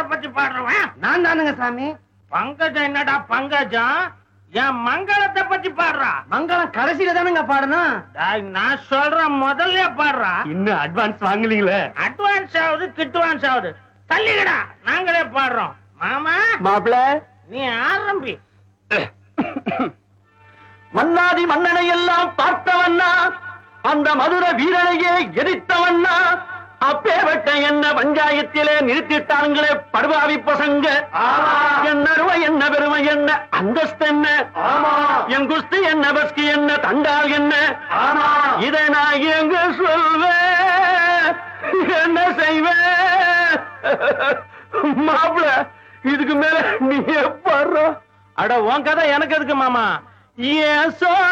பத்தி பாடுறவன் நான் தானுங்க சாமி பங்கஜம் என்னடா பங்கஜம் என் மங்களத்தை பத்தி பாடுறா மங்களம் கடைசியில தானுங்க பாடணும் டேய், நான் சொல்றேன் முதல்ல பாடுறா இன்னும் அட்வான்ஸ் வாங்கலீங்களே அட்வான்ஸ் ஆகுது கிட்வான்ஸ் ஆகுது தள்ளிக்கடா நாங்களே பாடுறோம் மாமா மாப்பிள நீ ஆரம்பி மன்னாதி மன்னனை எல்லாம் பார்த்தவண்ணா அந்த மதுர வீரனையே எதிர்த்தவண்ணா அப்பேவட்ட என்ன பஞ்சாயத்திலே நிறுத்திட்டாங்களே படுபாவி பசங்க என்ன அருமை என்ன பெருமை என்ன அந்தஸ்து என்ன என் குஸ்தி என்ன பஸ்கி என்ன தண்டால் என்ன இதை நான் எங்க சொல்வேன் என்ன செய்வேன் மாப்பிள இதுக்கு மேல நீ பாடுற அட உன் கதை எனக்கு எதுக்கு மாமா ஏன் சோ